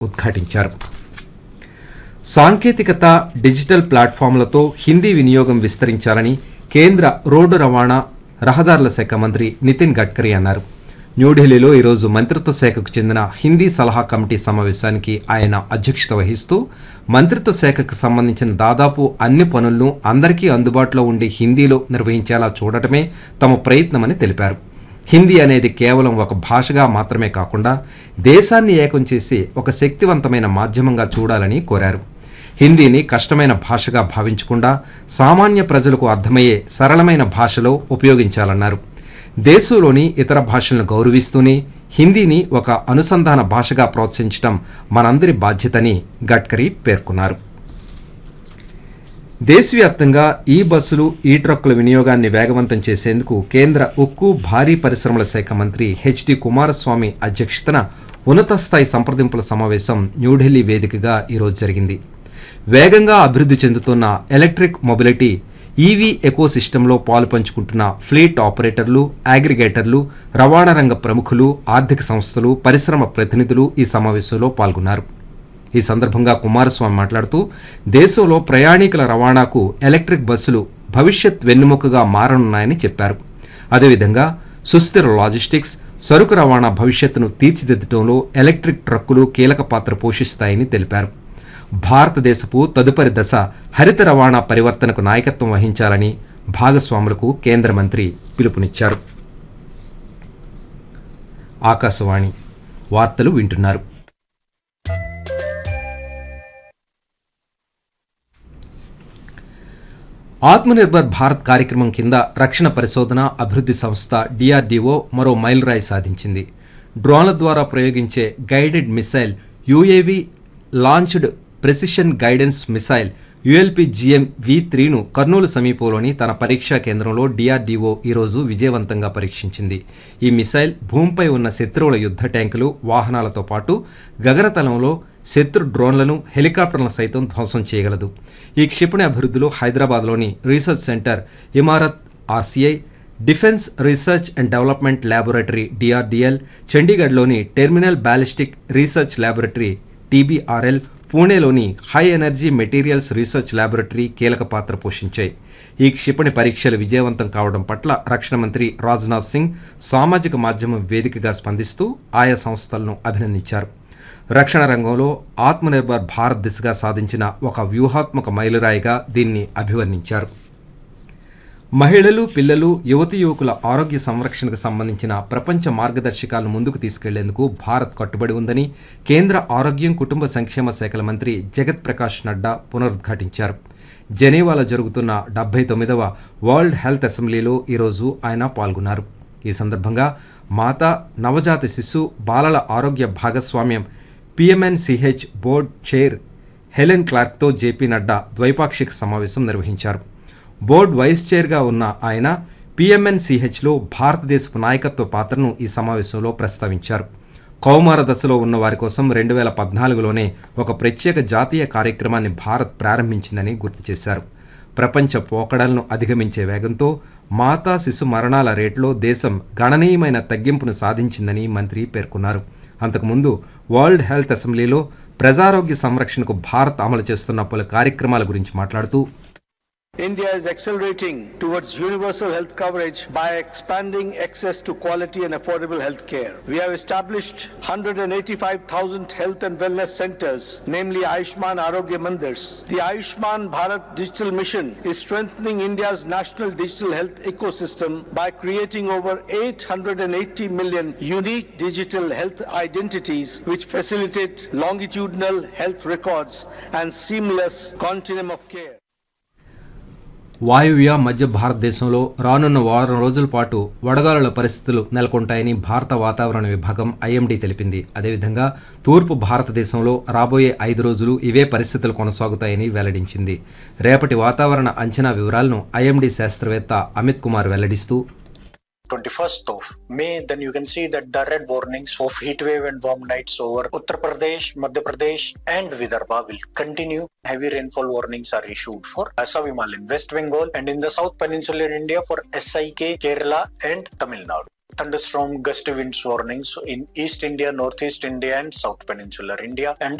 ఉద్ఘాటించారు సాంకేతికత డిజిటల్ ప్లాట్ఫామ్లతో హిందీ వినియోగం విస్తరించాలని కేంద్ర రోడ్డు రవాణా రహదారుల శాఖ మంత్రి నితిన్ గడ్కరీ అన్నారు న్యూఢిల్లీలో ఈరోజు మంత్రిత్వ శాఖకు చెందిన హిందీ సలహా కమిటీ సమావేశానికి ఆయన అధ్యక్షత వహిస్తూ మంత్రిత్వ శాఖకు సంబంధించిన దాదాపు అన్ని పనులను అందరికీ అందుబాటులో ఉండే హిందీలో నిర్వహించేలా చూడటమే తమ ప్రయత్నమని తెలిపారు హిందీ అనేది కేవలం ఒక భాషగా మాత్రమే కాకుండా దేశాన్ని ఏకం చేసి ఒక శక్తివంతమైన మాధ్యమంగా చూడాలని కోరారు హిందీని కష్టమైన భాషగా భావించకుండా సామాన్య ప్రజలకు అర్థమయ్యే సరళమైన భాషలో ఉపయోగించాలన్నారు దేశంలోని ఇతర భాషలను గౌరవిస్తూనే హిందీని ఒక అనుసంధాన భాషగా ప్రోత్సహించడం మనందరి బాధ్యతని గడ్కరీ పేర్కొన్నారు దేశవ్యాప్తంగా ఈ బస్సులు ఈ ట్రక్కుల వినియోగాన్ని వేగవంతం చేసేందుకు కేంద్ర ఉక్కు భారీ పరిశ్రమల శాఖ మంత్రి హెచ్డి కుమారస్వామి అధ్యక్షతన ఉన్నత స్థాయి సంప్రదింపుల సమావేశం న్యూఢిల్లీ వేదికగా ఈరోజు జరిగింది వేగంగా అభివృద్ధి చెందుతున్న ఎలక్ట్రిక్ మొబిలిటీ ఈవీ ఎకో సిస్టంలో పాలు పంచుకుంటున్న ఫ్లీట్ ఆపరేటర్లు అగ్రిగేటర్లు రవాణా రంగ ప్రముఖులు ఆర్థిక సంస్థలు పరిశ్రమ ప్రతినిధులు ఈ సమావేశంలో పాల్గొన్నారు ఈ సందర్భంగా కుమారస్వామి మాట్లాడుతూ దేశంలో ప్రయాణికుల రవాణాకు ఎలక్ట్రిక్ బస్సులు భవిష్యత్ వెన్నెముకగా మారనున్నాయని చెప్పారు అదేవిధంగా సుస్థిర లాజిస్టిక్స్ సరుకు రవాణా భవిష్యత్తును తీర్చిదిద్దడంలో ఎలక్ట్రిక్ ట్రక్కులు కీలక పాత్ర పోషిస్తాయని తెలిపారు భారతదేశపు తదుపరి దశ హరిత రవాణా పరివర్తనకు నాయకత్వం వహించాలని భాగస్వాములకు కేంద్ర మంత్రి పిలుపునిచ్చారు ఆకాశవాణి వార్తలు వింటున్నారు ఆత్మనిర్భర్ భారత్ కార్యక్రమం కింద రక్షణ పరిశోధన అభివృద్ధి సంస్థ డిఆర్డీఓ మరో మైలురాయి సాధించింది డ్రోన్ల ద్వారా ప్రయోగించే guided missile UAV launched precision guidance missile ULPGM V త్రీను కర్నూలు సమీపంలోని తన పరీక్షా కేంద్రంలో డిఆర్డీఓ ఈరోజు విజయవంతంగా పరీక్షించింది ఈ మిసైల్ భూమిపై ఉన్న శత్రువుల యుద్ధ ట్యాంకులు వాహనాలతో పాటు గగనతలంలో శత్రు డ్రోన్లను హెలికాప్టర్లను సైతం ధ్వంసం చేయగలదు ఈ క్షిపణి అభివృద్ధిలో హైదరాబాద్లోని research centre Imarat RCI defence research and development laboratory DRDL చండీగఢ్లోని terminal ballistic research laboratory TBRL పూణేలోని high energy materials research laboratory కీలక పాత్ర పోషించాయి ఈ క్షిపణి పరీక్షలు విజయవంతం కావడం పట్ల రక్షణ మంత్రి రాజ్నాథ్ సింగ్ సామాజిక మాధ్యమం వేదికగా స్పందిస్తూ ఆయా సంస్థలను అభినందించారు రక్షణ రంగంలో ఆత్మనిర్భర్ భారత్ దిశగా సాధించిన ఒక వ్యూహాత్మక మైలురాయిగా దీన్ని అభివర్ణించారు మహిళలు పిల్లలు యువతి యువకుల ఆరోగ్య సంరక్షణకు సంబంధించిన ప్రపంచ మార్గదర్శకాలను ముందుకు తీసుకెళ్లేందుకు భారత్ కట్టుబడి ఉందని కేంద్ర ఆరోగ్యం కుటుంబ సంక్షేమ శాఖల మంత్రి జగత్ ప్రకాష్ నడ్డా పునరుద్ఘాటించారు జెనీవాలో జరుగుతున్న డెబ్బై తొమ్మిదవ వరల్డ్ హెల్త్ అసెంబ్లీలో ఈరోజు ఆయన పాల్గొన్నారు ఈ సందర్భంగా మాతా నవజాత శిశు బాలల ఆరోగ్య భాగస్వామ్యం పిఎంఎన్సిహెచ్ బోర్డ్ చైర్ హెలెన్ క్లార్క్తో జేపీ నడ్డా ద్వైపాక్షిక సమావేశం నిర్వహించారు బోర్డు వైస్ చైర్గా ఉన్న ఆయన పిఎంఎన్సిహెచ్లో భారతదేశపు నాయకత్వ పాత్రను ఈ సమావేశంలో ప్రస్తావించారు కౌమార దశలో ఉన్న వారి కోసం రెండు వేల పద్నాలుగులోనే ఒక ప్రత్యేక జాతీయ కార్యక్రమాన్ని భారత్ ప్రారంభించిందని గుర్తు చేశారు ప్రపంచ పోకడలను అధిగమించే వేగంతో మాతా శిశు మరణాల రేటులో దేశం గణనీయమైన తగ్గింపును సాధించిందని మంత్రి పేర్కొన్నారు అంతకుముందు వరల్డ్ హెల్త్ అసెంబ్లీలో ప్రజారోగ్య సంరక్షణకు భారత్ అమలు చేస్తున్న పలు కార్యక్రమాల గురించి మాట్లాడుతూ India is accelerating towards universal health coverage by expanding access to quality and affordable health care. We have established 185,000 health and wellness centers, namely Ayushman Arogya Mandirs. The Ayushman Bharat Digital Mission is strengthening India's national digital health ecosystem by creating over 880 million unique digital health identities which facilitate longitudinal health records and seamless continuum of care. వాయువ్య మధ్య భారతదేశంలో రానున్న వారం రోజుల పాటు వడగాలుల పరిస్థితులు నెలకొంటాయని భారత వాతావరణ విభాగం ఐఎండీ తెలిపింది అదేవిధంగా తూర్పు భారతదేశంలో రాబోయే ఐదు రోజులు ఇవే పరిస్థితులు కొనసాగుతాయని వెల్లడించింది రేపటి వాతావరణ అంచనా వివరాలను ఐఎండీ శాస్త్రవేత్త Amit Kumar వెల్లడిస్తూ 21st of May, then you can see that the red warnings of heat wave and warm nights over Uttar Pradesh, Madhya Pradesh, and Vidarbha will continue. Heavy rainfall warnings are issued for Assam in West Bengal and in the South Peninsular India for SIK, Kerala, and Tamil Nadu. thunderstorm gusty winds warnings in East India, Northeast India, and South Peninsular India, and